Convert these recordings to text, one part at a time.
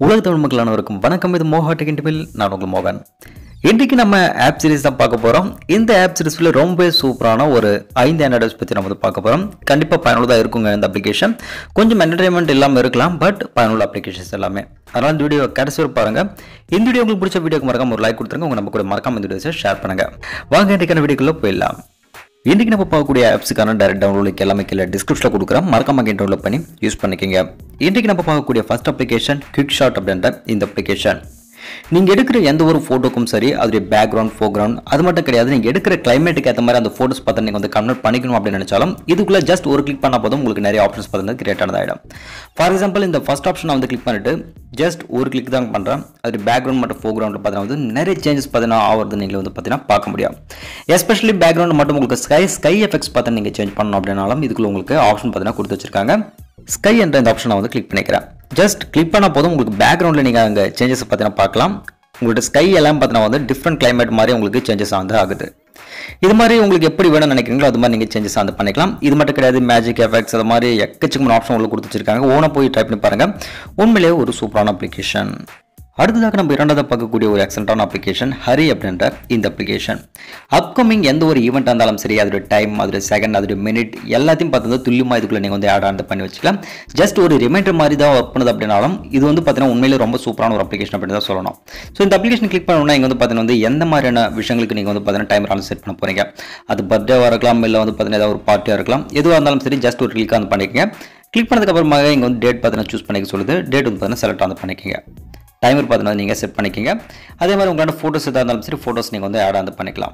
உலக தமிழ் மக்கள் அனைவருக்கும் வணக்கம் இது மோகா டெக்கின்டிபில் நான் உங்கள் மோகன் இன்றைக்கு நம்ம ஆப் சீரிஸ் தான் பார்க்க போகிறோம் இந்த ஆப் சீரிஸில் ரொம்ப சூப்பரான ஒரு ஐந்து ஆண்ட்ராய்ட்ஸ் பற்றி நம்ம வந்து பார்க்க போகிறோம் கண்டிப்பாக பயனுள்ளதாக இருக்குங்க இந்த அப்ளிகேஷன் கொஞ்சம் என்டர்டைன்மெண்ட் இல்லாமல் இருக்கலாம் பட் பயனுள்ள அப்ளிகேஷன்ஸ் எல்லாமே அதனால் இந்த வீடியோ கடைசி வரை பாருங்க இந்த வீடியோ உங்களுக்கு பிடிச்ச வீடியோக்கு மறக்காம ஒரு லைக் கொடுத்துருங்க உங்க நம்ம கூட மறக்காம இந்த வீடியோஸை ஷேர் பண்ணுங்க வாங்க இன்றைக்கான வீடியோக்குள்ளே போயிடலாம் இன்றைக்கி நம்ம பார்க்கக்கூடிய ஆப்ஸுக்கான டேரக்ட் டவுன்லோட் எல்லாமே கீழே டிஸ்கிரிப்ஷனில் கொடுக்குறோம் மறக்காம கேம் டவுன்லோட் பண்ணி யூஸ் பண்ணிக்கோங்க இன்றைக்கி நம்ம பார்க்கக்கூடிய ஃபர்ஸ்ட் அப்ளிகேஷன் குவிக் ஷாட் அப்படின்ற இந்த அப்ளிகேஷன் நீங்கள் எடுக்கிற எந்த ஒரு ஃபோட்டோக்கும் சரி அதோடைய பேக்ரவுண்ட் ஃபோக்ரவுண்ட் அது மட்டும் கிடையாது நீங்கள் எடுக்கிற கிளைமேட்டுக்கு ஏற்ற மாதிரி அந்த ஃபோட்டோஸ் பார்த்து நீங்கள் வந்து கன்வெர்ட் பண்ணிக்கணும் அப்படின்னு நினச்சாலும் இதுக்குள்ளே ஜஸ்ட் ஒரு கிளிக் பண்ணால் போதும் உங்களுக்கு நிறைய ஆப்ஷன்ஸ் பார்த்தீங்கன்னா கிரியேட் ஆனதாயிடும் ஃபார் எக்ஸாம்பிள் இந்த ஃபர்ஸ்ட் ஆப்ஷன் வந்து கிளிக் பண்ணிட்டு ஜஸ்ட் ஒரு கிளிக் தான் பண்ணுறேன் அது பேக்ரவுண்ட் மற்றும் ஃபோக்ரவுண்ட் பார்த்தீங்கன்னா வந்து நிறைய சேஞ்சஸ் பார்த்தீங்கன்னா ஆகிறது நீங்கள் வந்து பார்த்தீங்கன்னா பார்க்க முடியும் எஸ்பெஷலி பேக்ரவுண்ட் மட்டும் உங்களுக்கு ஸ்கை ஸ்கை எஃபெக்ட்ஸ் பார்த்து நீங்கள் சேஞ்ச் பண்ணணும் அப்படின்னாலும் இதுக்குள்ள உங்களுக்கு ஆப்ஷன் பார்த்தீங்கன்னா கொடுத்து வச்சிருக்காங்க ஸ்கை என்ற இந்த ஆப்ஷனை வந்து கிளிக் பண்ணிக்கிறேன் ஜஸ்ட் கிளிக் பண்ணால் போதும் உங்களுக்கு பேக்ரவுண்டில் நீங்கள் அங்கே சேஞ்சஸ் பார்த்தீங்கன்னா பார்க்கலாம் உங்களோட ஸ்கை எல்லாம் பார்த்தீங்கன்னா வந்து டிஃப்ரெண்ட் கிளைமேட் மாதிரி உங்களுக்கு சேஞ்சஸ் வந்து ஆகுது இது மாதிரி உங்களுக்கு எப்படி வேணும்னு நினைக்கிறீங்களோ அது மாதிரி நீங்கள் சேஞ்சஸ் வந்து பண்ணிக்கலாம் இது மட்டும் கிடையாது மேஜிக் எஃபெக்ட்ஸ் அது மாதிரி எக்கச்சக்கமான ஆப்ஷன் உங்களுக்கு கொடுத்து வச்சிருக்காங்க ஓனை போய் ட்ரை பண்ணி பாருங்கள் உண்மையிலேயே ஒரு சூப்பரான அப்ளிகேஷன் அடுத்ததாக நம்ம இரண்டாவது பார்க்கக்கூடிய ஒரு எக்ஸலண்டான அப்ளிகேஷன் ஹரி அப்படின்ற இந்த அப்ளிகேஷன் அப்கமிங் எந்த ஒரு ஈவெண்ட்டாக இருந்தாலும் சரி அதோட டைம் அதோட செகண்ட் அதோட மினிட் எல்லாத்தையும் பார்த்து துல்லியமாக இதுக்குள்ள நீங்கள் வந்து ஆட் ஆன் பண்ணி வச்சுக்கலாம் ஜஸ்ட் ஒரு ரிமைண்டர் மாதிரி தான் ஒர்க் பண்ணுது அப்படின்னாலும் இது வந்து பார்த்தீங்கன்னா உண்மையிலே ரொம்ப சூப்பரான ஒரு அப்ளிகேஷன் அப்படின்னு தான் சொல்லணும் ஸோ இந்த அப்ளிகேஷன் கிளிக் பண்ணணும்னா இங்கே வந்து பார்த்தீங்கன்னா வந்து எந்த மாதிரியான விஷயங்களுக்கு நீங்கள் வந்து பார்த்தீங்கன்னா டைம் ரான் செட் பண்ண போகிறீங்க அது பர்த்டேவாக இருக்கலாம் இல்லை வந்து பார்த்தீங்கன்னா ஏதாவது ஒரு பார்ட்டியாக இருக்கலாம் எதுவாக இருந்தாலும் சரி ஜஸ்ட் ஒரு கிளிக் வந்து பண்ணிக்கங்க கிளிக் பண்ணதுக்கு அப்புறமாக இங்கே வந்து டேட் பார்த்தீங்கன்னா சூஸ் பண்ணிக்க சொல்லுது டேட் வந்து பார்த்தீங்கன்னா செலக்ட் வந்து பண்ணிக்கங்க டைமர் பார்த்தீங்கன்னா நீங்கள் செட் பண்ணிக்கங்க அதே மாதிரி உங்களோட ஃபோட்டோஸ் எதாக இருந்தாலும் சரி ஃபோட்டோஸ் நீங்கள் வந்து ஆட் வந்து பண்ணிக்கலாம்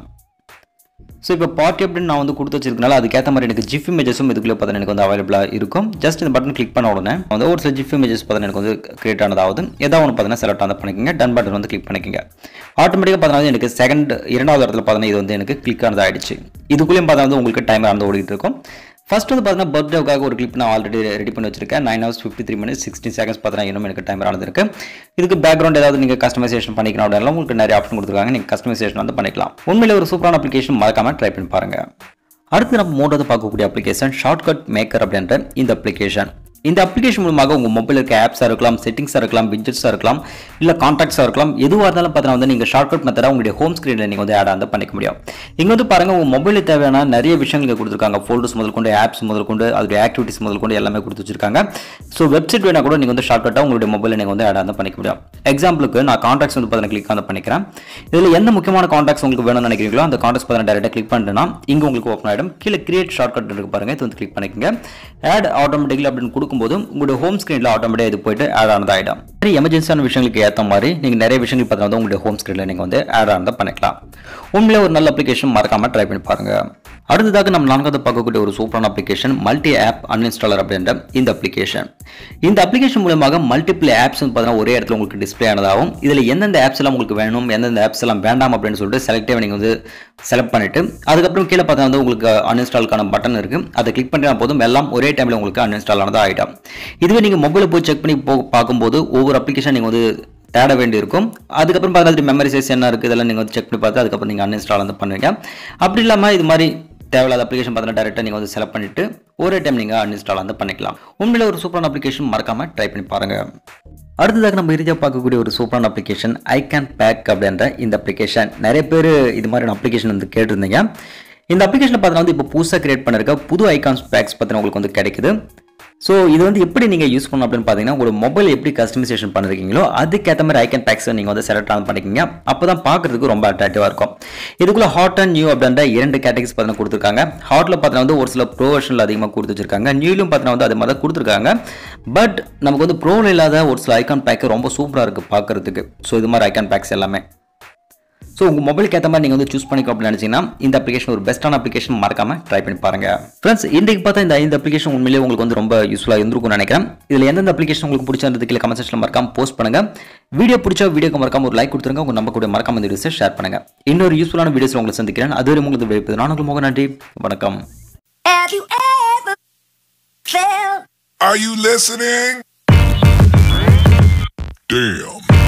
ஸோ இப்போ பார்ட்டி அப்படின்னு நான் வந்து கொடுத்து வச்சிருக்கனால அதுக்கேற்ற மாதிரி எனக்கு ஜிஃப் இமேஜஸும் இதுக்குள்ளே பார்த்தீங்கன்னா எனக்கு வந்து அவைலபிளாக இருக்கும் ஜஸ்ட் இந்த பட்டன் கிளிக் பண்ண உடனே வந்து ஒரு சில ஜிஃப் இமேஜஸ் பார்த்தீங்கன்னா எனக்கு வந்து கிரியேட் ஆனதாவது ஏதாவது ஒன்று பார்த்தீங்கன்னா செலக்ட் வந்து பண்ணிக்கங்க டன் பட்டன் வந்து கிளிக் பண்ணிக்கங்க ஆட்டோமேட்டிக்காக பார்த்தீங்கன்னா எனக்கு செகண்ட் இரண்டாவது இடத்துல பார்த்தீங்கன்னா இது வந்து எனக்கு கிளிக் ஆனது ஆயிடுச்சு இதுக்குள்ளேயும் பார்த்தா வந்து உங்களுக்கு டைமர் வந்து ஓடிட்டு இருக்கும் ஃபர்ஸ்ட் வந்து பார்த்தீங்கன்னா பர்த்டேவுக்காக ஒரு கிளிப் நான் ஆல்ரெடி ரெடி பண்ணி வச்சிருக்கேன் nine hours fifty three minutes sixteen seconds பார்த்தீங்கன்னா இன்னும் எனக்கு டைம் ஆனது இருக்கு இதுக்கு பேக்ரவுண்ட் ஏதாவது நீங்கள் கஸ்டமைசேஷன் பண்ணிக்கணும் அப்படின்னா உங்களுக்கு நிறைய ஆப்ஷன் கொடுத்துருக்காங்க நீங்கள் கஸ்டமைசேஷன் வந்து பண்ணிக்கலாம் உண்மையிலே ஒரு சூப்பரான அப்ளிகேஷன் மறக்காம ட்ரை பண்ணி பாருங்க அடுத்து நம்ம மூன்றாவது பார்க்கக்கூடிய அப்ளிகேஷன் ஷார்ட்கட் மேக்கர் அப்படின்ற இந்த அப்ளிகேஷன் இந்த அப்ளிகேஷன் மூலமாக உங்கள் மொபைல் இருக்க ஆப்ஸாக இருக்கலாம் செட்டிங்ஸாக இருக்கலாம் பிட்ஜெட்ஸாக இருக்கலாம் இல்லை கான்டாக்ட்ஸாக இருக்கலாம் எதுவாக இருந்தாலும் பார்த்தீங்கன்னா வந்து நீங்கள் ஷார்ட்கட் மெத்தடாக உங்களுடைய ஹோம் ஸ்க்ரீனில் நீங்கள் வந்து ஆட் வந்து பண்ணிக்க முடியும் இங்கே வந்து பாருங்கள் உங்கள் மொபைலுக்கு தேவையான நிறைய விஷயங்கள் கொடுத்துருக்காங்க ஃபோல்டர்ஸ் முதல் கொண்டு ஆப்ஸ் முதல் கொண்டு அதோடைய ஆக்டிவிட்டிஸ் முதல் கொண்டு எல்லாமே கொடுத்து வச்சிருக்காங்க ஸோ வெப்சைட் வேணால் கூட நீங்கள் வந்து ஷார்ட்கட்டாக உங்களுடைய மொபைலில் நீங்கள் வந்து ஆட் வந்து பண்ணிக்க முடியும் எக்ஸாம்பிளுக்கு நான் கான்டாக்ட்ஸ் வந்து பார்த்தீங்கன்னா கிளிக் வந்து பண்ணிக்கிறேன் இதில் எந்த முக்கியமான கான்டாக்ட்ஸ் உங்களுக்கு வேணும்னு நினைக்கிறீங்களோ அந்த கான்டாக்ட்ஸ் பார்த்தீங்கன்னா டேரெக்டாக கிளிக் பண்ணிட்டேன்னா இங்கே உங்களுக்கு ஓப்பன் ஆகிடும் கீழே கிரியேட் ஷார்ட்கட் இருக்கு பாருங்க இது வந்து கிளிக் பண்ணிக்கங்க ஆட் ஆட்டோமேட்டிக்கலி அப்படின்னு கொடுக்கும்போது உங்களுடைய ஹோம் ஸ்க்ரீனில் ஆட்டோமேட்டிக்காக இது போயிட்டு ஆட் ஆனதாகிடும் சரி எமர்ஜென்சியான விஷயங்களுக்கு ஏற்ற மாதிரி நீங்கள் நிறைய விஷயங்கள் பார்த்தீங்கன்னா உங்களுடைய ஹோம் ஸ்க்ரீனில் நீங்கள் வந்து ஆட் ஆனதை பண்ணிக்கலாம் உண்மையிலே ஒரு நல்ல அப்ளிகேஷன் மறக்காமல் ட்ரை பண்ணி பாருங்கள் அடுத்ததாக நம்ம நான்காவது பார்க்கக்கூடிய ஒரு சூப்பரான அப்ளிகேஷன் மல்டி ஆப் அன்இன்ஸ்டாலர் அப்படின்ற இந்த அப்ளிகேஷன் இந்த அப்ளிகேஷன் மூலமாக மல்டிபிள் ஆப்ஸ் வந்து பார்த்தீங்கன்னா ஒரே இடத்துல உங்களுக்கு டிஸ்பிளே ஆனதாகும் இதில் எந்தெந்த ஆப்ஸ் எல்லாம் உங்களுக்கு வேணும் எந்தெந்த ஆப்ஸ் எல்லாம் வேண்டாம் அப்படின்னு சொல்லிட்டு செலக்டே நீங்கள் வந்து செலக்ட் பண்ணிட்டு அதுக்கப்புறம் கீழே பார்த்தா வந்து உங்களுக்கு அன்இன்ஸ்டாலுக்கான பட்டன் இருக்கு அதை கிளிக் பண்ணினா போதும் எல்லாம் ஒரே டைமில் உங்களுக்கு அன்இன்ஸ்டால் ஆனதாக ஆகிடும் இதுவே நீங்கள் மொபைலில் போய் செக் பண்ணி போ பார்க்கும்போது ஒவ்வொரு அப்ளிகேஷன் நீங்கள் வந்து தேட வேண்டியிருக்கும் அதுக்கப்புறம் பார்த்து மெமரி சைஸ் என்ன இருக்குது இதெல்லாம் நீங்கள் வந்து செக் பண்ணி பார்த்து அதுக்கப்புறம் நீங்கள் அன்இன்ஸ்டால் வந்து பண்ணுவீங்க அப்படி இல்லாமல் இது மாதிரி தேவையில்லாத அப்ளிகேஷன் பார்த்தீங்கன்னா டேரெக்டாக நீங்கள் வந்து செலக்ட் பண்ணிவிட்டு ஒரே டைம் நீங்கள் அன்இன்ஸ்டால் வந்து பண்ணிக்கலாம் உண்மையில ஒரு சூப்பரான அப்ளிகேஷன் மறக்காமல் ட்ரை பண்ணி பாருங்கள் அடுத்ததாக நம்ம இறுதியாக பார்க்கக்கூடிய ஒரு சூப்பரான அப்ளிகேஷன் ஐ கேன் பேக் அப்படின்ற இந்த அப்ளிகேஷன் நிறைய பேர் இது மாதிரியான அப்ளிகேஷன் வந்து கேட்டிருந்தீங்க இந்த அப்ளிகேஷனில் பார்த்தீங்கன்னா வந்து இப்போ புதுசாக கிரியேட் பண்ணிருக்க புது ஐகான்ஸ் பேக்ஸ் பார்த்தீங்கன்னா உங்களுக்கு வந்து கிடைக்குது ஸோ இது வந்து எப்படி நீங்கள் யூஸ் பண்ணணும் அப்படின்னு பார்த்தீங்கன்னா ஒரு மொபைல் எப்படி கஸ்டமைசேஷன் பண்ணிருக்கீங்களோ அதுக்கேற்ற மாதிரி ஐக்கன் பேக்ஸை நீங்கள் வந்து செலக்ட் ஆன் பண்ணிக்கிங்க அப்போ தான் பார்க்குறதுக்கு ரொம்ப அட்ராக்டிவாக இருக்கும் இதுக்குள்ள ஹாட் அண்ட் நியூ அப்படின்ற இரண்டு கேட்டகரிஸ் பார்த்தீங்கன்னா கொடுத்துருக்காங்க ஹாட்டில் பார்த்தீங்கன்னா வந்து ஒரு சில ப்ரோ வெர்ஷனில் அதிகமாக கொடுத்து வச்சிருக்காங்க நியூலும் பார்த்தீங்கன்னா வந்து அது மாதிரி தான் கொடுத்துருக்காங்க பட் நமக்கு வந்து ப்ரோவில் இல்லாத ஒரு சில ஐக்கான் பேக்கு ரொம்ப சூப்பராக இருக்குது பார்க்குறதுக்கு ஸோ இது மாதிரி ஐக்கான் பேக்ஸ் எல்லாமே ஸோ உங்கள் மொபைலுக்கு ஏற்ற மாதிரி நீங்கள் வந்து சூஸ் பண்ணிக்கோ அப்படின்னு நினச்சிங்கன்னா இந்த அப்ளிகேஷன் ஒரு பெஸ்ட்டான அப்ளிகேஷன் மறக்காம ட்ரை பண்ணி பாருங்க ஃப்ரெண்ட்ஸ் இன்றைக்கு பார்த்தா இந்த ஐந்து அப்ளிகேஷன் உண்மையிலேயே உங்களுக்கு வந்து ரொம்ப யூஸ்ஃபுல்லாக இருந்திருக்கும்னு நினைக்கிறேன் இதில் எந்தெந்த அப்ளிகேஷன் உங்களுக்கு பிடிச்சிருந்தது கீழே கமெண்ட் செக்ஷனில் மறக்காம போஸ்ட் பண்ணுங்க வீடியோ பிடிச்சா வீடியோக்கு மறக்காம ஒரு லைக் கொடுத்துருங்க உங்கள் நம்ம கூட மறக்காம இந்த வீடியோஸை ஷேர் பண்ணுங்க இன்னொரு யூஸ்ஃபுல்லான வீடியோஸ் உங்களை சந்திக்கிறேன் அதுவரை உங்களுக்கு விடைப்பது நான் உங்களுக்கு மோகன் நன்றி வணக்கம் Have you ever felt Are you listening? Damn.